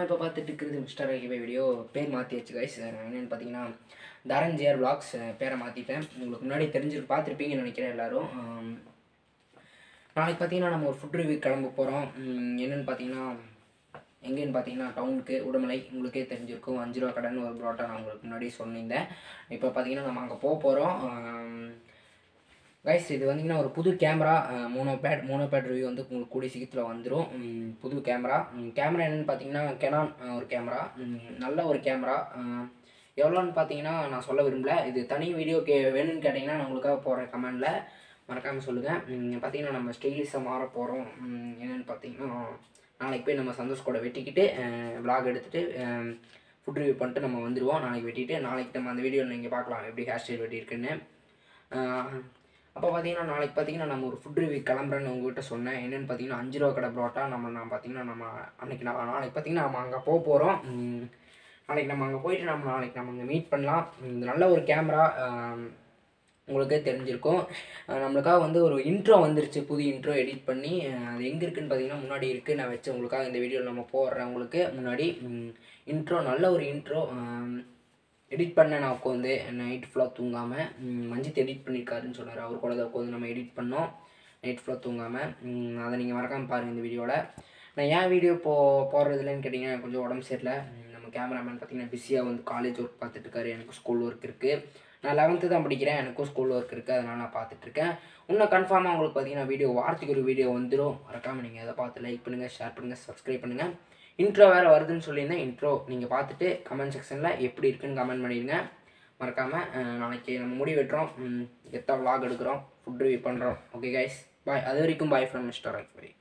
இப்போ பார்த்துட்டு இருக்கிறது மிஸ்டர் ஐகிவை வீடியோ பேர் மாற்றியாச்சு கைஸ் என்னென்னு பார்த்தீங்கன்னா தரன் ஜிஆர் பிளாக்ஸ் பேரை மாற்றிட்டேன் உங்களுக்கு முன்னாடி தெரிஞ்சு பார்த்துருப்பீங்கன்னு நினைக்கிறேன் எல்லாரும் ஆம், நாளைக்கு பார்த்தீங்கன்னா நம்ம ஒரு ஃபுட் ரிவ்யூ கிளம்ப போகிறோம் என்னென்னு பார்த்தீங்கன்னா எங்கேன்னு பார்த்தீங்கன்னா டவுனுக்கு உடுமலை உங்களுக்கே தெரிஞ்சிருக்கும் அஞ்சு ரூபா கடைன்னு ஒரு புரோட்டா நான் உங்களுக்கு முன்னாடி சொல்லியிருந்தேன் இப்போ பார்த்தீங்கன்னா நம்ம அங்கே போக போகிறோம் கைஸ் இது வந்தீங்கன்னா ஒரு புது camera mono pad mono pad review வந்து உங்களுக்கு கூடிய சீக்கிரத்தில் வந்துடும் புது கேமரா கேமரா என்னென்னு பார்த்தீங்கன்னா கெனான் ஒரு கேமரா நல்ல ஒரு கேமரா எவ்வளோன்னு பார்த்தீங்கன்னா நான் சொல்ல விரும்பல இது தனி வீடியோ கே வேணும்னு கேட்டிங்கன்னா நான் உங்களுக்காக போடுறேன் கமெண்டில் மறக்காமல் சொல்லுங்கள் பார்த்தீங்கன்னா நம்ம ஸ்டைலிஷாக மாற போகிறோம் என்னென்னு பார்த்தீங்கன்னா நாளைக்கு போய் நம்ம சந்தோஷ் கூட வெட்டிக்கிட்டு vlog எடுத்துகிட்டு ஃபுட் ரிவ்யூ பண்ணிட்டு நம்ம வந்துடுவோம் நாளைக்கு வெட்டிட்டு நாளைக்கு நம்ம அந்த வீடியோவில் நீங்கள் பார்க்கலாம் எப்படி ஹேர் ஸ்டைல் வெட்டியிருக்குன்னு அப்போ பார்த்தீங்கன்னா நாளைக்கு பார்த்தீங்கன்னா நம்ம ஒரு ஃபுட் ரிவ்யூ கிளம்புறேன்னு உங்ககிட்ட சொன்னேன் என்னென்னு பார்த்தீங்கன்னா அஞ்சு ரூபா கடை புரோட்டா நம்ம நான் பார்த்தீங்கன்னா நம்ம அன்னைக்கு நான் நாளைக்கு பார்த்தீங்கன்னா நம்ம அங்கே போக போகிறோம் நாளைக்கு நம்ம அங்கே போயிட்டு நம்ம நாளைக்கு நம்ம அங்கே மீட் பண்ணலாம் உம், நல்ல ஒரு கேமரா உங்களுக்கே தெரிஞ்சிருக்கும் அஹ் நம்மளுக்காக வந்து ஒரு இன்ட்ரோ வந்துருச்சு புது இன்ட்ரோ எடிட் பண்ணி அஹ் அது எங்கே இருக்குன்னு பார்த்தீங்கன்னா முன்னாடி இருக்குது நான் வச்சு உங்களுக்காக இந்த வீடியோவில் நம்ம போடுறேன் உங்களுக்கு முன்னாடி இன்ட்ரோ நல்ல ஒரு இன்ட்ரோ எடிட் பண்ணேன் நான் உட்காந்து நைட் ஃபுல்லாக தூங்காமல் மஞ்சித் எடிட் பண்ணியிருக்காருன்னு சொன்னார் அவர் கூட தான் உட்காந்து நம்ம எடிட் பண்ணோம் நைட் ஃபுல்லாக தூங்காமல் அதை நீங்கள் மறக்காமல் பாருங்கள் இந்த வீடியோவில் நான் ஏன் வீடியோ போ போடுறதுலன்னு கேட்டிங்கன்னா எனக்கு கொஞ்சம் உடம்பு சரியில்லை உம், நம்ம கேமராமேன் பார்த்தீங்கன்னா பிஸியாக வந்து காலேஜ் ஒர்க் பார்த்துட்டு இருக்காரு எனக்கு ஸ்கூல் ஒர்க் இருக்குது நான் லெவன்த்து தான் படிக்கிறேன் எனக்கும் ஸ்கூல் ஒர்க் இருக்குது அதனால் நான் பார்த்துட்ருக்கேன் இன்னும் கன்ஃபார்மாக உங்களுக்கு பார்த்தீங்கன்னா வீடியோ வாரத்துக்கு ஒரு வீடியோ வந்துடும் மறக்காமல் நீங்கள் அதை பார்த்து லைக் பண்ணுங்கள் ஷேர் பண்ணுங்கள் சப்ஸ்கிரைப் பண்ணுங்கள் இன்ட்ரோ வேறு வருதுன்னு சொல்லியிருந்தேன் இன்ட்ரோ நீங்கள் பார்த்துட்டு கமெண்ட் செக்ஷனில் எப்படி இருக்குன்னு கமெண்ட் பண்ணிடுங்க மறக்காமல் நாளைக்கு நம்ம முடி வெட்டுறோம் எத்தா vlog எடுக்கிறோம் ஃபுட் ரிவ்யூ பண்ணுறோம் ஓகே கைஸ் பாய் அது வரைக்கும் பாய் ஃப்ரம் மிஸ்டர் ஐஃபை